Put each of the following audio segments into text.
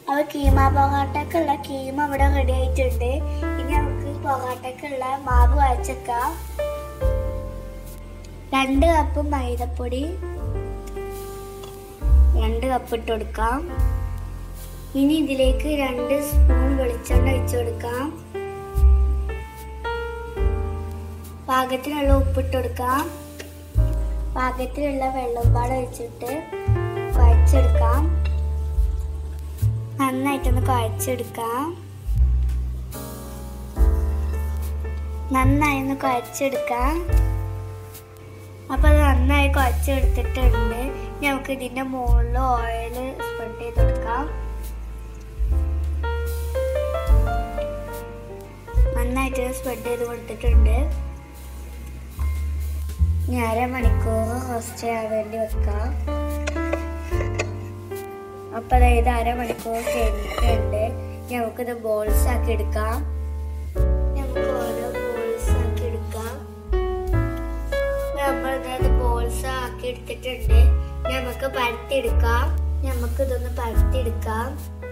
അപ്പോൾ കീമ പൊറാട്ടക്കുള്ള കീമ ഇവിടെ റെഡി ആയിട്ടുണ്ട് ഇനി നമുക്ക് പൊറാട്ടക്കുള്ള മാവ് കുഴച്ചേക്കാം രണ്ട് കപ്പ് മൈദപ്പൊടി രണ്ട് കപ്പ് ഇട്ട് കൊടുക്കാം ഇനി ഇതിലേക്ക് രണ്ട് സ്പൂൺ വെളിച്ചെണ്ണ ഒഴിച്ചു കൊടുക്കാം പാകത്തിനുള്ള ഉപ്പിട്ട് കൊടുക്കാം പാകത്തിലുള്ള വെള്ളം പാടെ ഒഴിച്ചിട്ട് കുഴച്ചെടുക്കാം നന്നായിട്ടൊന്ന് കുഴച്ചെടുക്കാം നന്നായി ഒന്ന് കുഴച്ചെടുക്കാം അപ്പോൾ അത് നന്നായി കുഴച്ചെടുത്തിട്ടുണ്ട് ഇനി നമുക്ക് ഇതിൻ്റെ മുകളിൽ ഓയിൽ സ്പ്രെഡ് ചെയ്ത് കൊടുക്കാം നന്നായിട്ട് സ്പ്രെഡ് ചെയ്ത് കൊടുത്തിട്ടുണ്ട് ഇനി അരമണിക്കൂർ റോസ്റ്റ് ചെയ്യാൻ വേണ്ടി വെക്കാം അപ്പോൾ അതായത് അരമണിക്കൂർ കഴിഞ്ഞിട്ടുണ്ട് ഇനി നമുക്കിത് ബോൾസ് ആക്കി എടുക്കാം നമുക്ക് ഓരോ ബോൾസ് ആക്കി എടുക്കാം നമ്മൾ ഇതായത് ബോൾസ് ആക്കി എടുത്തിട്ടുണ്ട് ഇനി നമുക്ക് പരത്തിയെടുക്കാം നമുക്ക് ഇതൊന്ന് പരത്തിയെടുക്കാം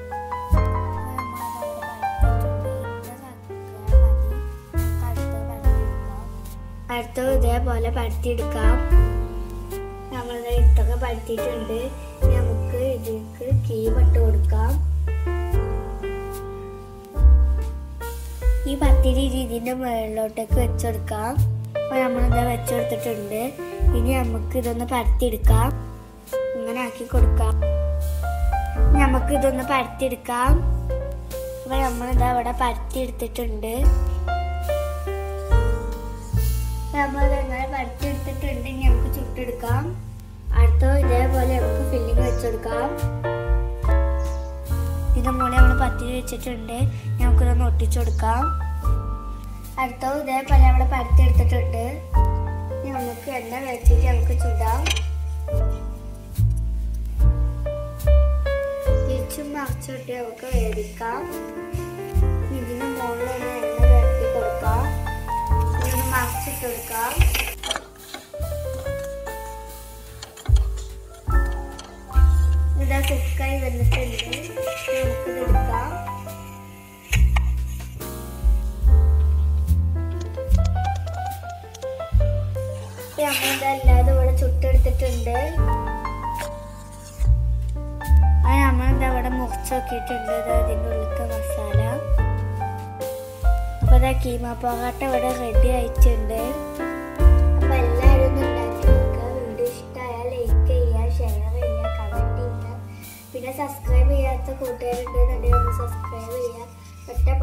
അടുത്തത് ഇതേപോലെ പരത്തിയെടുക്കാം നമ്മൾ ഇതൊക്കെ പരത്തിയിട്ടുണ്ട് ഇനി നമുക്ക് ഇതിലേക്ക് കീം ഇട്ട് കൊടുക്കാം ഈ പത്തിരി ഇതിന്റെ മുകളിലോട്ടേക്ക് വെച്ചെടുക്കാം അപ്പോൾ നമ്മളിത് വെച്ചെടുത്തിട്ടുണ്ട് ഇനി നമുക്ക് ഇതൊന്ന് പരത്തിയെടുക്കാം ഇങ്ങനെ ആക്കി കൊടുക്കാം ഇനി നമുക്ക് ഇതൊന്ന് പരത്തിയെടുക്കാം അപ്പോൾ നമ്മളിത് അവിടെ പരത്തിയെടുത്തിട്ടുണ്ട് നമ്മളിത് ഇങ്ങനെ പരത്തിയെടുത്തിട്ടുണ്ട് ഇനി നമുക്ക് ചുട്ടെടുക്കാം അടുത്തത് ഇതേപോലെ നമുക്ക് ഫില്ലിങ് വെച്ചെടുക്കാം ഇതിന്റെ മുകളിൽ നമ്മൾ പത്തിരി വെച്ചിട്ടുണ്ട് നമുക്കിതൊന്ന് ഒട്ടിച്ചു കൊടുക്കാം അടുത്തത് ഇതേപോലെ നമ്മൾ പരത്തിയെടുത്തിട്ടുണ്ട് ഇനി നമുക്ക് എണ്ണ വെച്ചിട്ട് നമുക്ക് ചുടാം തിരിച്ചും മറിച്ചിട്ട് നമുക്ക് വേവിക്കാം ഇതിന് മുകളിൽ ഒന്ന് എണ്ണ പുരട്ടി കൊടുക്കാം ഇതൊന്ന് മറിച്ചിട്ട് കൊടുക്കാം ഇതാ കുക്കായി വന്നിട്ടുണ്ട് നമുക്കിത് എടുക്കാം നമ്മളിതല്ലാതെ ഇവിടെ ചുട്ടെടുത്തിട്ടുണ്ട് അത് നമ്മളിത് അവിടെ മുറിച്ച് നോക്കിയിട്ടുണ്ട് ഇത് അതിൻ്റെ ഉള്ളിലത്തെ മസാല അപ്പോൾ ഇതാ കീമ പൊറാട്ട ഇവിടെ റെഡി ആയിട്ടുണ്ട് അപ്പോൾ എല്ലാവരും ഒന്ന് ഉണ്ടാക്കി നോക്കുക വീഡിയോ ഇഷ്ടമായാൽ ലൈക്ക് ചെയ്യുക ഷെയർ ചെയ്യുക കമൻറ്റ് ചെയ്യുക പിന്നെ സബ്സ്ക്രൈബ് ചെയ്യാത്ത കൂട്ടുകാരുണ്ടെന്നുണ്ടെങ്കിൽ ഒന്ന് സബ്സ്ക്രൈബ് ചെയ്യുക ഒറ്റ